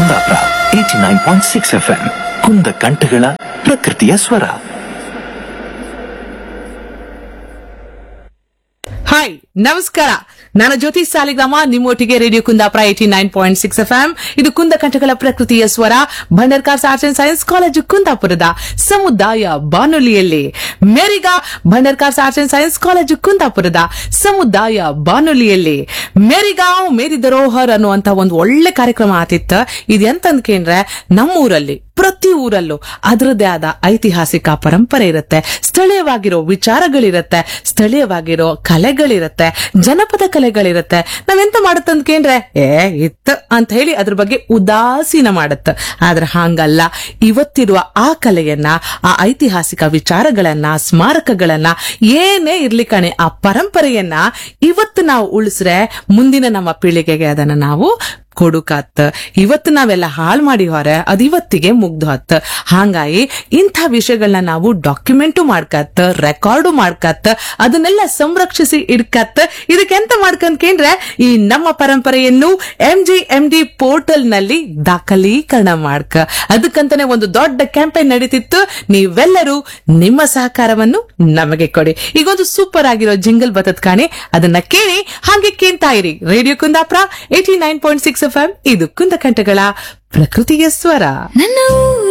Kundapura eighty nine point six F M ಕುಂದ ಕಂಠಗಳ ಪ್ರಕೃತಿಯ ಸ್ವರ ಹಾಯ್ ನಮಸ್ಕಾರ ನಾನು ಜ್ಯೋತಿ ಸಾಲಿಗ್ರಾಮ ನಿಮ್ಮೊಟ್ಟಿಗೆ radio Kundapura eighty nine point six F M ಇದು ಕುಂದ ಕಂಠಗಳ ಪ್ರಕೃತಿಯ ಸ್ವರ Bhandarkars arts and science college ಕುಂದಾಪುರದ ಸಮುದಾಯ ಬಾನುಲಿಯಲ್ಲಿ ಮೇರಿಗಾ Bhandarkars arts and science college ಕುಂದಾಪುರದ ಸಮುದಾಯ ಬಾನುಲಿಯಲ್ಲಿ ಮೇರಿಗಾಂವ್ ಮೇರಿ ಧರೋಹರ್ ಅನ್ನುವಂತ ಒಂದು ಒಳ್ಳೆ ಕಾರ್ಯಕ್ರಮ ಆತಿತ್ತು ಇದೆಂತಂದ್ಕೇಂದ್ರೆ ನಮ್ಮೂರಲ್ಲಿ ಪ್ರತಿ ಊರಲ್ಲೂ ಅದರದ್ದೇ ಆದ ಐತಿಹಾಸಿಕ ಪರಂಪರೆ ಇರುತ್ತೆ ಸ್ಥಳೀಯವಾಗಿರೋ ವಿಚಾರಗಳಿರತ್ತೆ ಸ್ಥಳೀಯವಾಗಿರೋ ಕಲೆಗಳಿರತ್ತೆ ಜನಪದ ಕಲೆಗಳಿರತ್ತೆ ನಾವೆಂತ ಮಾಡುತ್ತಂದ್ಕೇಂದ್ರೆ ಏ ಇತ್ತು ಅಂತ ಹೇಳಿ ಅದ್ರ ಬಗ್ಗೆ ಉದಾಸೀನ ಮಾಡುತ್ತೆ ಆದ್ರೆ ಹಾಂಗಲ್ಲ ಇವತ್ತಿರುವ ಆ ಕಲೆಯನ್ನ ಆ ಐತಿಹಾಸಿಕ ವಿಚಾರಗಳನ್ನ ಸ್ಮಾರಕಗಳನ್ನ ಏನೇ ಇರ್ಲಿ ಕಣೆ ಆ ಪರಂಪರೆಯನ್ನ ಇವತ್ತು ನಾವು ಉಳಿಸ್ರೆ ಮುಂದಿನ ನಮ್ಮ ಪೀಳಿಗೆಗೆ ಅದನ್ನ ನಾವು ಕೊಡುಕತ್ ಇವತ್ತು ನಾವೆಲ್ಲ ಹಾಳು ಮಾಡಿ ಹೊರ ಅದು ಇವತ್ತಿಗೆ ಮುಗ್ದು ಹತ್ ಹಾಂಗಾಗಿ ಇಂಥ ವಿಷಯಗಳನ್ನ ನಾವು ಡಾಕ್ಯುಮೆಂಟು ಮಾಡ್ಕತ್ ರೆಕಾರ್ಡು ಮಾಡ್ಕತ್ ಅದನ್ನೆಲ್ಲ ಸಂರಕ್ಷಿಸಿ ಇಡ್ಕತ್ ಇದಕ್ಕೆಂತ ಮಾಡ್ಕಂದ್ಕೇಂದ್ರೆ ಈ ನಮ್ಮ ಪರಂಪರೆಯನ್ನು M G M D portal ನಲ್ಲಿ ದಾಖಲೀಕರಣ ಮಾಡ್ಕ ಅದಕ್ಕಂತಾನೆ ಒಂದು ದೊಡ್ಡ ಕ್ಯಾಂಪೇನ್ ನಡೀತಿತ್ತು ನೀವೆಲ್ಲರೂ ನಿಮ್ಮ ಸಹಕಾರವನ್ನು ನಮಗೆ ಕೊಡಿ ಈಗೊಂದು ಸೂಪರ್ ಆಗಿರೋ ಜಿಂಗಲ್ ಬತತ್ ಕಾಣಿ ಅದನ್ನ ಕೇಳಿ ಹಾಗೆ ಕೇಳ್ತಾ ಇರಿ radio Kundapura eighty nine point six F M ಇದು ಕುಂದಕಂಠಗಳ ಪ್ರಕೃತಿಯ ಸ್ವರ ನನ್ನ